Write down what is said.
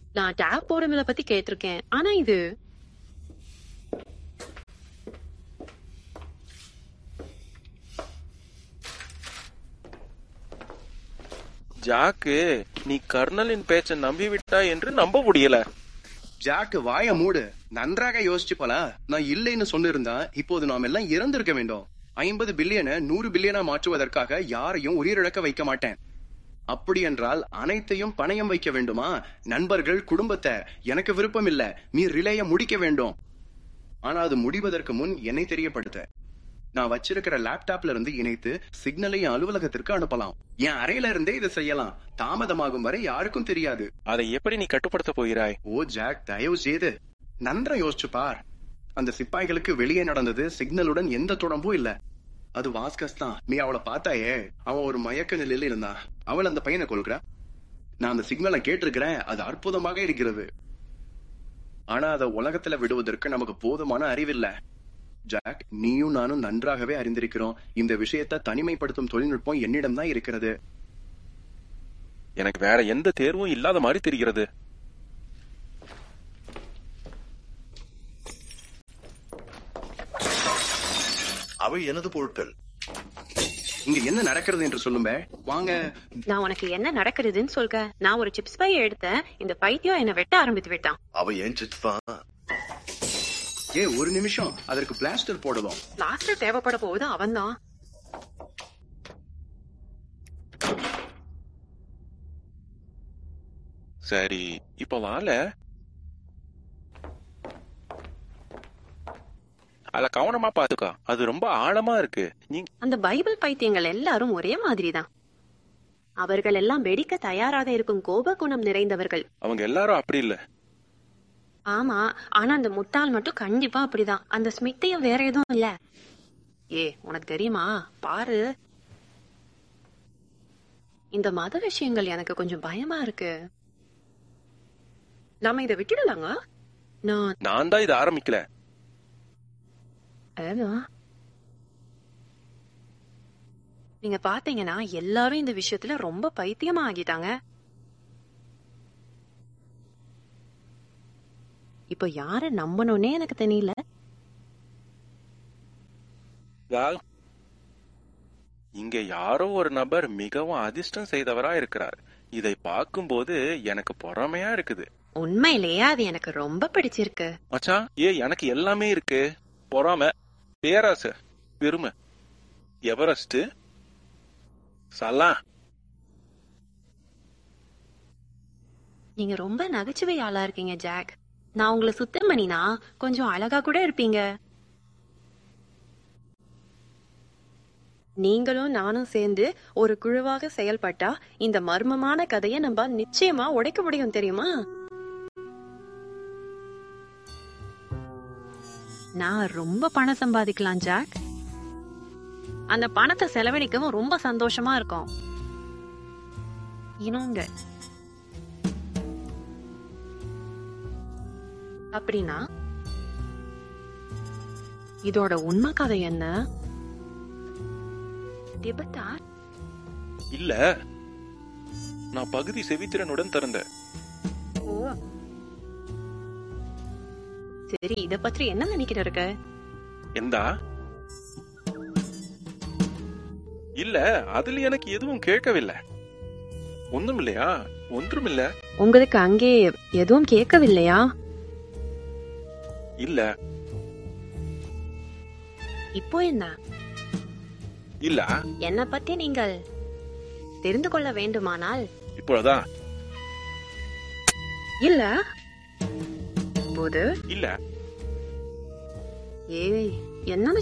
நான் டேப் போடுறத பத்தி கேட்டிருக்கேன் ஆனா இது ஜாக்கு நீ கர்னலின் பேச்சை நம்பி விட்டாய் என்று நம்ப முடியல ஜாக் வாய மூடு நன்றாக யோசிச்சு போல நான் இல்லைன்னு சொன்னிருந்தா இப்போது நாம் எல்லாம் இறந்திருக்க வேண்டும் ஐம்பது பில்லியனை நூறு பில்லியனா மாற்றுவதற்காக யாரையும் உயிரிழக்க வைக்க மாட்டேன் அப்படி என்றால் அனைத்தையும் பணயம் வைக்க வேண்டுமா நண்பர்கள் குடும்பத்தை எனக்கு விருப்பம் இல்ல நீ ரிலேய முடிக்க வேண்டும் ஆனா அது முடிவதற்கு முன் என்னை தெரியப்படுத்த நான் வச்சிருக்கிற லேப்டாப்ல இருந்து இணைத்து சிக்னலை என் அலுவலகத்திற்கு அனுப்பலாம் என் அறையில இருந்தே இதை செய்யலாம் தாமதமாகும் வரை யாருக்கும் தெரியாது அதை எப்படி நீ கட்டுப்படுத்த போகிறாய் ஓ ஜாக் தயவு செய்து நன்றா யோசிச்சு பார் அந்த சிப்பாய்களுக்கு வெளியே நடந்தது சிக்னலுடன் எந்த தொடர்பும் இல்ல அது வாஸ்கஸ் தான் நீ அவளை பார்த்தாயே அவன் ஒரு மயக்க நிலையில இருந்தான் அவள் அந்த பையனை கொள்கிறா நான் அந்த சிக்னலை கேட்டிருக்கிறேன் அது அற்புதமாக இருக்கிறது ஆனா அதை உலகத்துல விடுவதற்கு நமக்கு போதுமான அறிவில்ல ஜாக் நீயும் நானும் நன்றாகவே அறிந்திருக்கிறோம் இந்த விஷயத்தை தனிமைப்படுத்தும் தொழில்நுட்பம் என்னிடம் தான் இருக்கிறது எனக்கு வேற எந்த தேர்வும் இல்லாத மாதிரி தெரிகிறது அவை எனது பொருட்கள் இங்க என்ன நடக்கிறது என்று சொல்லுங்க வாங்க நான் உனக்கு என்ன நடக்கிறதுன்னு சொல்க நான் ஒரு சிப்ஸ் பை எடுத்தேன் இந்த பைத்தியம் என்ன வெட்ட ஆரம்பித்து விட்டான் அவை ஏன் சித்வா ஏ ஒரு நிமிஷம் அதற்கு பிளாஸ்டர் போடலாம் பிளாஸ்டர் தேவைப்பட போகுது அவன்தான் சரி இப்ப வாழ அத கவனமா பாத்துக்கோ அது ரொம்ப ஆழமா இருக்கு நீ அந்த பைபிள் பைத்தியங்கள் எல்லாரும் ஒரே மாதிரிதான் அவர்கள் எல்லாம் வெடிக்க தயாராக இருக்கும் கோப குணம் நிறைந்தவர்கள் அவங்க எல்லாரும் அப்படி இல்ல ஆமா ஆனா அந்த முட்டாள் மட்டும் கண்டிப்பா அப்படிதான் அந்த ஸ்மித்தையும் வேற எதுவும் இல்ல ஏ உனக்கு தெரியுமா பாரு இந்த மத விஷயங்கள் எனக்கு கொஞ்சம் பயமா இருக்கு நாம இதை விட்டுடலாங்க நான் நான் தான் இதை ஆரம்பிக்கல அதான். நீங்க பாத்தீங்கன்னா எல்லாரும் இந்த விஷயத்துல ரொம்ப பைத்தியமா ஆகிட்டாங்க இப்ப யார நம்பணும்னே எனக்கு தெரியல யார்? இங்க யாரோ ஒரு நபர் மிகவும் அதிர்ஷ்டம் செய்தவரா இருக்கிறார் இதை பார்க்கும்போது எனக்கு பொறாமையா இருக்குது உண்மையிலேயே அது எனக்கு ரொம்ப பிடிச்சிருக்கு மச்சான் ஏ எனக்கு எல்லாமே இருக்கு பொறாமை பேராசை பெருமை எவரெஸ்ட் சலாம் நீங்க ரொம்ப நகைச்சுவை ஆளா இருக்கீங்க ஜாக் நான் உங்களை சுத்தம் பண்ணினா கொஞ்சம் அழகா கூட இருப்பீங்க நீங்களும் நானும் சேர்ந்து ஒரு குழுவாக செயல்பட்டா இந்த மர்மமான கதையை நம்ம நிச்சயமா உடைக்க முடியும் தெரியுமா நான் ரொம்ப பணம் சம்பாதிக்கலாம் ஜாக் அந்த பணத்தை செலவழிக்கவும் ரொம்ப சந்தோஷமா இருக்கும் இனங்க அப்படின்னா இதோட உண்மை கதை என்ன திபெத்தா இல்ல நான் பகுதி செவித்திறனுடன் திறந்தேன் ஓ சரி இத பத்தி என்ன நினைக்கிற இருக்க எந்தா இல்ல அதுல எனக்கு எதுவும் கேட்கவில்லை ஒண்ணும் இல்லையா ஒன்றும் இல்ல உங்களுக்கு அங்கே எதுவும் கேட்கவில்லையா இல்ல இப்போ என்ன இல்ல என்ன பத்தி நீங்கள் தெரிந்து கொள்ள வேண்டுமானால் இப்பொழுதான் இல்ல போது இல்ல ஏய் என்ன